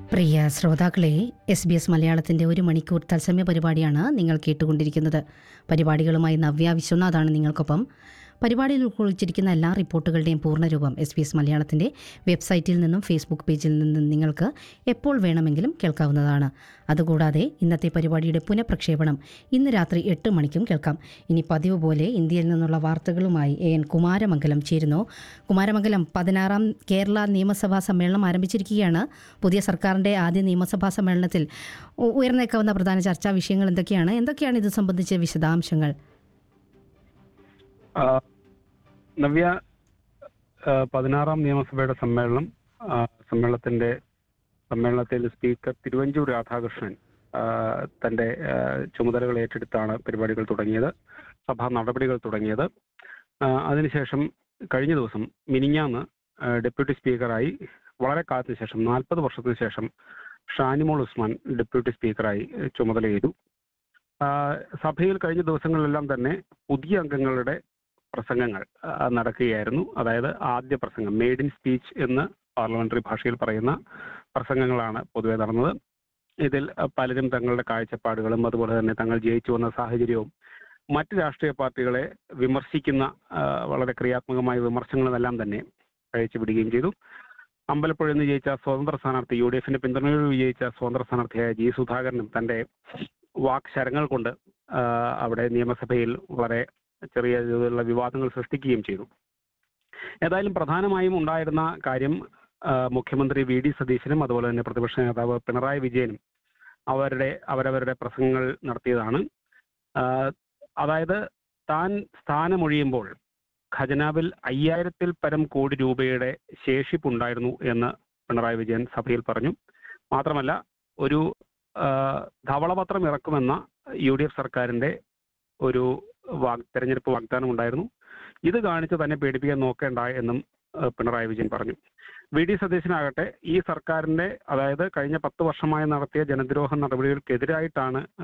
പ്രിയ ശ്രോതാക്കളെ S B S മലയാളത്തിൻ്റെ ഒരു മണിക്കൂർ തത്സമയ പരിപാടിയാണ് നിങ്ങൾ കേട്ടുകൊണ്ടിരിക്കുന്നത് പരിപാടികളുമായി നവ്യ വിശ്വനാഥാണ് നിങ്ങൾക്കൊപ്പം പരിപാടിയിൽ ഉൾക്കൊള്ളിച്ചിരിക്കുന്ന എല്ലാ റിപ്പോർട്ടുകളുടെയും പൂർണ്ണരൂപം എസ് ബി എസ് മലയാളത്തിൻ്റെ വെബ്സൈറ്റിൽ നിന്നും ഫേസ്ബുക്ക് പേജിൽ നിന്നും നിങ്ങൾക്ക് എപ്പോൾ വേണമെങ്കിലും കേൾക്കാവുന്നതാണ് അതുകൂടാതെ ഇന്നത്തെ പരിപാടിയുടെ പുനഃപ്രക്ഷേപണം ഇന്ന് രാത്രി എട്ട് മണിക്കും കേൾക്കാം ഇനി പതിവ് പോലെ ഇന്ത്യയിൽ നിന്നുള്ള വാർത്തകളുമായി എ എൻ കുമാരമംഗലം ചേരുന്നു കുമാരമംഗലം പതിനാറാം കേരള നിയമസഭാ സമ്മേളനം ആരംഭിച്ചിരിക്കുകയാണ് പുതിയ സർക്കാരിൻ്റെ ആദ്യ നിയമസഭാ സമ്മേളനത്തിൽ ഉ- ഉയർന്നേക്കാവുന്ന പ്രധാന ചർച്ചാ വിഷയങ്ങൾ എന്തൊക്കെയാണ് എന്തൊക്കെയാണ് ഇത് സംബന്ധിച്ച വിശദാംശങ്ങൾ ആ, നവ്യ ആ, പതിനാറാം നിയമസഭയുടെ സമ്മേളനം ആ, സമ്മേളനത്തിന്റെ സമ്മേളനത്തിൽ സ്പീക്കർ തിരുവഞ്ചൂർ രാധാകൃഷ്ണൻ ആ, തന്റെ ആ, ചുമതലകൾ ഏറ്റെടുത്താണ് പരിപാടികൾ തുടങ്ങിയത് സഭാ നടപടികൾ തുടങ്ങിയത് ആ, അതിനുശേഷം കഴിഞ്ഞ ദിവസം മിനിഞ്ഞാന്ന് ആ, ഡെപ്യൂട്ടി സ്പീക്കറായി വളരെ കാലത്തിന് ശേഷം നാൽപ്പത് വർഷത്തിന് ശേഷം ഷാനിമോൾ ഉസ്മാൻ ഡെപ്യൂട്ടി സ്പീക്കറായി ചുമതല ചെയ്തു ആ, സഭയിൽ കഴിഞ്ഞ ദിവസങ്ങളിലെല്ലാം തന്നെ പുതിയ അംഗങ്ങളുടെ പ്രസംഗങ്ങൾ ആ, നടക്കുകയായിരുന്നു അതായത് ആദ്യ പ്രസംഗം മെയ്ഡ് ഇൻ സ്പീച്ച് എന്ന് പാർലമെന്ററി ഭാഷയിൽ പറയുന്ന പ്രസംഗങ്ങളാണ് പൊതുവെ നടന്നത് ഇതിൽ ആ, പലരും തങ്ങളുടെ കാഴ്ചപ്പാടുകളും അതുപോലെ തന്നെ തങ്ങൾ ജയിച്ചു വന്ന സാഹചര്യവും മറ്റ് രാഷ്ട്രീയ പാർട്ടികളെ വിമർശിക്കുന്ന ആ, വളരെ ക്രിയാത്മകമായ വിമർശനങ്ങളെല്ലാം തന്നെ കഴിച്ചു വിടുകയും ചെയ്തു അമ്പലപ്പുഴയിൽ നിന്ന് ജയിച്ച സ്വതന്ത്ര സ്ഥാനാർത്ഥി യു ഡി എഫിന്റെ പിന്തുണയോട് വിജയിച്ച സ്വതന്ത്ര സ്ഥാനാർത്ഥിയായ ജി സുധാകരനും തന്റെ വാക്ശരങ്ങൾ കൊണ്ട് ആ, അവിടെ നിയമസഭയിൽ വളരെ ചെറിയ രീതിയിലുള്ള വിവാദങ്ങൾ സൃഷ്ടിക്കുകയും ചെയ്തു ഏതായാലും പ്രധാനമായും ഉണ്ടായിരുന്ന കാര്യം ആ, മുഖ്യമന്ത്രി വി ഡി സതീശനും അതുപോലെ തന്നെ പ്രതിപക്ഷ നേതാവ് പിണറായി വിജയനും അവരുടെ അവരവരുടെ പ്രസംഗങ്ങൾ നടത്തിയതാണ് ആ, അതായത് താൻ സ്ഥാനമൊഴിയുമ്പോൾ ഖജനാവിൽ അയ്യായിരത്തിൽ പരം കോടി രൂപയുടെ ശേഷിപ്പുണ്ടായിരുന്നു എന്ന് പിണറായി വിജയൻ സഭയിൽ പറഞ്ഞു മാത്രമല്ല ഒരു ആ, ധവളപത്രം ഇറക്കുമെന്ന യു ഡി എഫ് സർക്കാരിന്റെ ഒരു വാഗ് തെരഞ്ഞെടുപ്പ് വാഗ്ദാനം ഉണ്ടായിരുന്നു ഇത് കാണിച്ച് തന്നെ പേടിപ്പിക്കാൻ നോക്കേണ്ട എന്നും ഏഹ്, പിണറായി വിജയൻ പറഞ്ഞു വി ഡി സതീശനാകട്ടെ ഈ സർക്കാരിന്റെ അതായത് കഴിഞ്ഞ പത്ത് വർഷമായി നടത്തിയ ജനദ്രോഹ നടപടികൾക്കെതിരായിട്ടാണ്